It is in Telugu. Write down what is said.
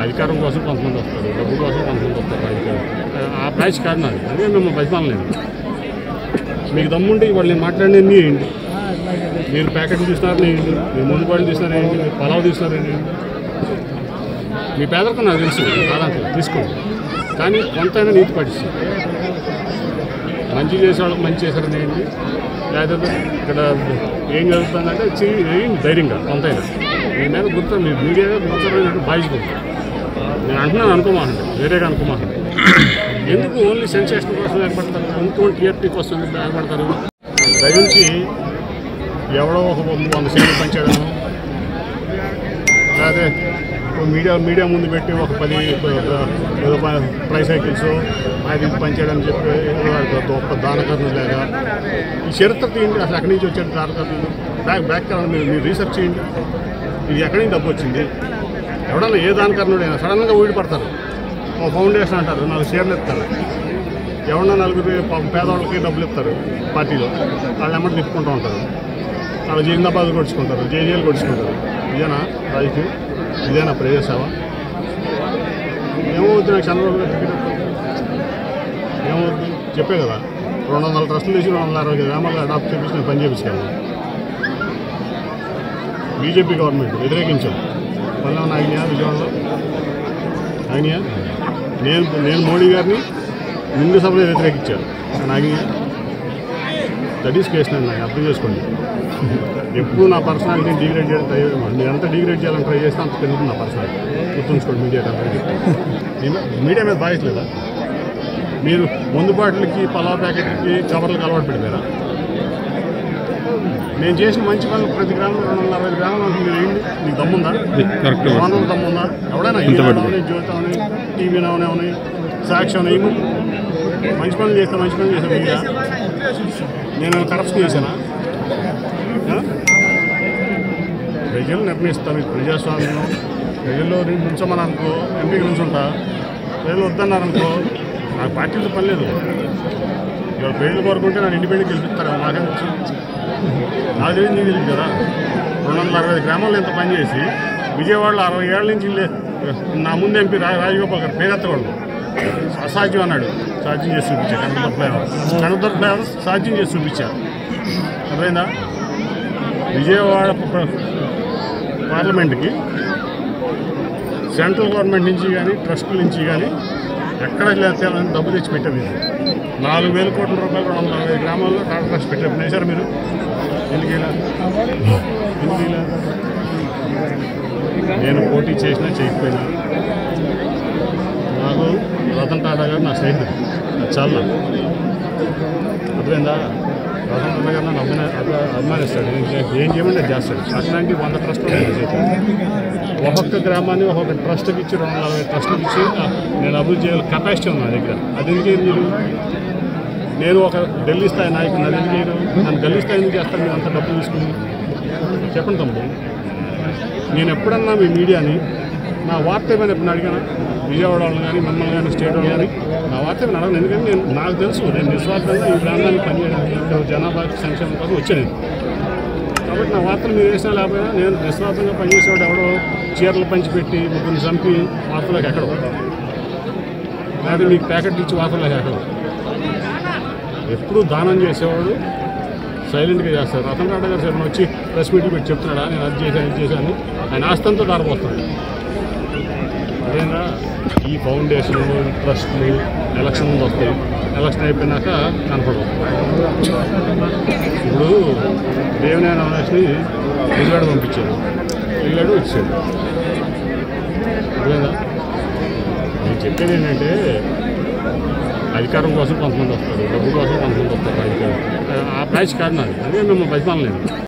అధికారం కోసం కొంతమంది వస్తారు డబ్బు కోసం కొంతమంది వస్తారు రాజకీయాలు ఆ ప్యాచ్ కాదు నాది అందుకే మిమ్మల్ని బతిమాలలేదు మీకు దమ్ముంటే ఇవాళ నేను మాట్లాడినవి వేయండి మీరు ప్యాకెట్ తీసినారు వేయండి మీరు ముందు పాటలు తీసినారు వేయండి మీరు పలావ్ తీసినారు వేయండి మీ పేదరికం నాకు తెలుసు కాదంటే తీసుకోండి కానీ కొంతైనా నీతి పాటిస్తుంది మంచి చేసే వాళ్ళకి మంచి చేశారని ఏంటి లేకపోతే ఇక్కడ ఏం జరుగుతుందంటే చెయ్యి వేయండి ధైర్యంగా కొంతైనా మీ మీద గుర్తు మీ మీడియాగా గుర్తున్నట్టు బాధ్యత ఉంది. నేను అంటున్నాను అనుకోమాకండి వేరేగా అనుకోమాకండి ఎందుకు ఓన్లీ సెన్సేషన్ కోసం ఏర్పడతారు ఇంకో టీఆర్పీ కోసం ఎందుకు ఏర్పడతారు దయించి ఎవడో ఒక వంద సీట్లు పంచాడను లేకపోతే మీడియా మీడియా ముందు పెట్టి ఒక పది ఏదో ఫ్లై సైకిల్స్ అది పంచాడని చెప్పి ఏదో ఒక దానకర్ణం లేక ఈ చరిత్ర తీయండి అసలు ఎక్కడి నుంచి వచ్చారు దానకర్ణులు బ్యాక్ బ్యాక్ కావాలి మీరు మీరు రీసెర్చ్ చేయండి ఇది ఎక్కడి నుంచి డబ్బు వచ్చింది ఎవడన్నా ఏ దానకర్ణుడైనా సడన్గా ఊడిపడతారు ఒక ఫౌండేషన్ అంటారు నాలుగు షేర్లు ఇస్తారు ఎవరన్నా నలుగురు పాపం పేదవాళ్ళకి డబ్బులు ఇస్తారు పార్టీలో వాళ్ళు ఎమ్మటి తిప్పుకుంటూ ఉంటారు వాళ్ళు జిందాబాద్ కొడుచుకుంటారు జేజేలు కొడుచుకుంటారు ఇదేనా రాజకీయం ఇదేనా ప్రజా సేవ ఏమవుద్ది నాకు చంద్రబాబు గారు టికెట్ ఏమవుద్ది చెప్పే కదా రెండు వందల ట్రస్టులు తీసి రెండు వందల అరవై గ్రామాలు అడాప్ట్ చేపించి నేను పని చేపించాను బీజేపీ గవర్నమెంట్ వ్యతిరేకించాం మళ్ళీ ఏమన్నా అయినాయా విజయవాడలో అయినాయా నేను నేను మోడీ గారిని నిండు సభలో వ్యతిరేకించాను నాగినాయా దట్ ఈస్ కేసు నేను అర్థం చేసుకోండి ఎప్పుడు నా పర్సనాలిటీ డిగ్రేడ్ చేయడం ట్రై మీరు ఎంత డిగ్రేడ్ చేయాలని ట్రై చేస్తే అంత పెరుగుతుంది నా పర్సనాలిటీ గుర్తుంచుకోండి మీడియా అందరికీ మీడియా మీద బాధ్యత మీరు ముందు బాటిల్కి పలావ్ ప్యాకెట్కి కవర్లకు అలవాటు పెట్టారా నేను చేసిన మంచి పనులు ప్రతి గ్రామంలో రెండు వందల అరవై గ్రామంలో ఉంటుంది మీరు ఏంటి మీకు దమ్ముందా కరెక్ట్ ఓనర్ దమ్ముందా ఎవడైనా ఇంత ఈనాడు పట్టుకో. అవని జ్యోతి అవని టీవీ అవని అవని సాక్షి అవని ఏమి మంచి పనులు చేస్తే మంచి పనులు చేస్తే మీరా నేను కరప్షన్ చేశానా ఆ? ప్రజలు నిర్ణయిస్తారు ఇది ప్రజాస్వామ్యం ప్రజల్లో నుంచోమని అనుకో ఎంపీకి నుంచుంటా ప్రజలు వద్దన్నారనుకో నాకు పార్టీలతో పని లేదు ఇవాళ ప్రజలు కోరుకుంటే నన్ను ఇండిపెండెంట్ గెలిపిస్తారు నాకేం తెలుసు నాకు తెలియదు నీకు తెలియదు కదా రెండు వందల అరవై గ్రామాల్లో ఇంత పని చేసి విజయవాడలో అరవై ఏళ్ళ నుంచి లే- నా ముందు ఎంపీ రా రాజగోపాల్ గారు పేరెత్తవాడు అసాధ్యం అన్నాడు సాధ్యం చేసి చూపించా కనకదుర్గ ఫ్లైఓవర్ కనకదుర్గ ఫ్లైఓవర్ సాధ్యం చేసి చూపించారు అర్థమైందా విజయవాడ ప్ర- పార్లమెంట్కి సెంట్రల్ గవర్నమెంట్ నుంచి కానీ ట్రస్టుల నుంచి కానీ ఎక్కడ లేచాలని డబ్బు తెచ్చి పెట్టారు ఇది నాలుగు వేల కోట్ల రూపాయలు రెండు వందల అరవై గ్రామాల్లో టాటా ట్రస్ట్ పెట్టారు వేశారు మీరు ఎందుకు ఇలా ఎందుకు ఇలా నేను పోటీ చేసినా చేయకపోయినా నాకు రతన్ టాటా గారు నా స్నేహితుడు అది చాలా అర్థమైందా రతన్ టాటా గారు నన్ను అభిన అభి- అభిమానిస్తాడు నేను చే- ఏం చేయమంటే అది చేస్తాడు అట్లాంటి వంద ట్రస్టులు ఉన్నాయి నా చేతిలో. ఒక్కొక్క గ్రామాన్ని ఒక్కొక్క ట్రస్ట్కి ఇచ్చి రెండు వందల అరవై ట్రస్టుకి ఇచ్చి ఆ, నేను అభివృద్ధి చేయాలి కెపాసిటీ ఉంది నా దగ్గర అది ఎందుకు మీరు నేను ఒక ఢిల్లీ స్థాయి నాయకుడు అది ఎందుకు చేయరు నన్ను ఢిల్లీ స్థాయి ఎందుకు చేస్తాను మీరు అంత డబ్బులు తీసుకుని చెప్పండి తమ్ముడు నేను ఎప్పుడన్నా మీ మీడియాని నా వార్త ఏమైనా ఎప్పుడు అడిగాను విజయవాడ వాళ్ళని కానీ మిమ్మల్ని కానీ స్టేట్ వాళ్ళు కానీ నా వార్త ఏమైనా అడగను ఎందుకంటే నేను నాకు తెలుసు నేను నిస్వార్థంగా ఈ ప్రాంతానికి పనిచేయడానికి ఇక్కడ జనాభా సంక్షేమం కోసం వచ్చాను నేను. కాబట్టి నా వార్తలు మీరు వేసినా లేకపోయినా నేను నిస్వార్థంగా పనిచేసేవాడు ఎవడో చీరలు పంచిపెట్టి ముగ్గురిని చంపి వార్తలకు ఎక్కడ లేకపోతే మీకు ప్యాకెట్లు ఇచ్చి వార్తలకు ఎక్కడ ఎప్పుడు దానం చేసేవాడు సైలెంట్గా చేస్తారు రతన్ టాటా గారు సార్ వచ్చి ప్రెస్ మీట్లు పెట్టి చెప్తున్నాడా నేను అది చేశాను ఇది చేశాను ఆయన ఆస్తంతో దారిపోతున్నాడు అదేనా ఈ ఫౌండేషన్ ట్రస్ట్లు ఎలక్షన్ ముందు వస్తాయి ఎలక్షన్ అయిపోయినాక కనపడవు ఇప్పుడు దేవినేని అవినాష్ని విజయవాడ పంపించాడు వెళ్ళాడు వచ్చాడు అదేనా నేను చెప్పేది ఏంటంటే అధికారం కోసం కొంతమంది వస్తారు డబ్బు కోసం కొంతమంది వస్తారు రాజకీయాలు ఆ ప్యాచ్ కాదు నాది అందుకే మిమ్మల్ని బతిమాలలేదు